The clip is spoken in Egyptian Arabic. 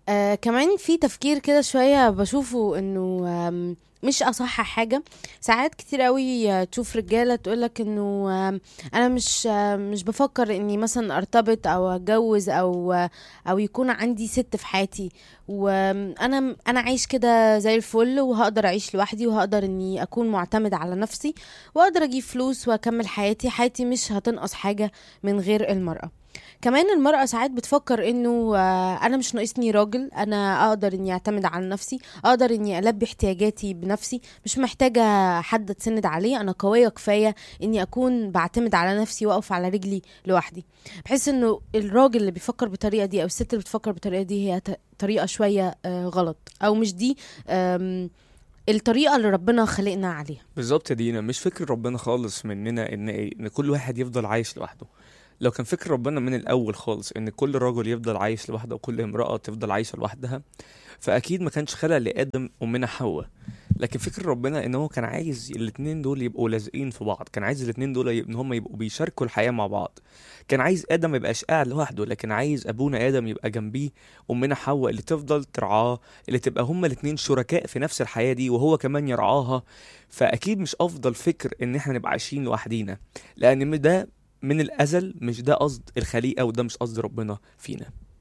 آه كمان في تفكير كده شوية بشوفه انه آم، مش اصح حاجة ساعات كتير قوي آه، تشوف رجالة تقولك انه آم، انا مش آه، مش بفكر اني مثلا ارتبط او اتجوز او آه، او يكون عندي ست في حياتي وانا انا عايش كده زي الفل وهقدر اعيش لوحدي وهقدر اني اكون معتمد على نفسي واقدر اجيب فلوس واكمل حياتي حياتي مش هتنقص حاجة من غير المرأة كمان المرأة ساعات بتفكر انه آه، انا مش ناقصني راجل انا اقدر اني اعتمد على نفسي اقدر اني البي احتياجاتي بنفسي مش محتاجة حد اتسند عليه انا قوية كفاية اني اكون بعتمد على نفسي واقف على رجلي لوحدي بحس انه الراجل اللي بيفكر بالطريقة دي او الست اللي بتفكر بالطريقة دي هي ت- طريقة شوية آه، غلط او مش دي آم، الطريقة اللي ربنا خلقنا عليها بالظبط يا دينا مش فكر ربنا خالص مننا ان إيه؟ ان كل واحد يفضل عايش لوحده لو كان فكر ربنا من الاول خالص ان كل رجل يفضل عايش لوحده وكل امرأة تفضل عايشة لوحدها فاكيد ما كانش خلق لادم امنا حواء لكن فكر ربنا ان هو كان عايز الاتنين دول يبقوا لازقين في بعض كان عايز الاتنين دول يب- ان هم يبقوا بيشاركوا الحياة مع بعض كان عايز ادم ما يبقاش قاعد لوحده لكن عايز ابونا ادم يبقى جنبيه امنا حواء اللي تفضل ترعاه اللي تبقى هما الاتنين شركاء في نفس الحياة دي وهو كمان يرعاها فاكيد مش افضل فكر ان احنا نبقى عايشين لوحدينا لان ده من الازل مش ده قصد الخليقة وده مش قصد ربنا فينا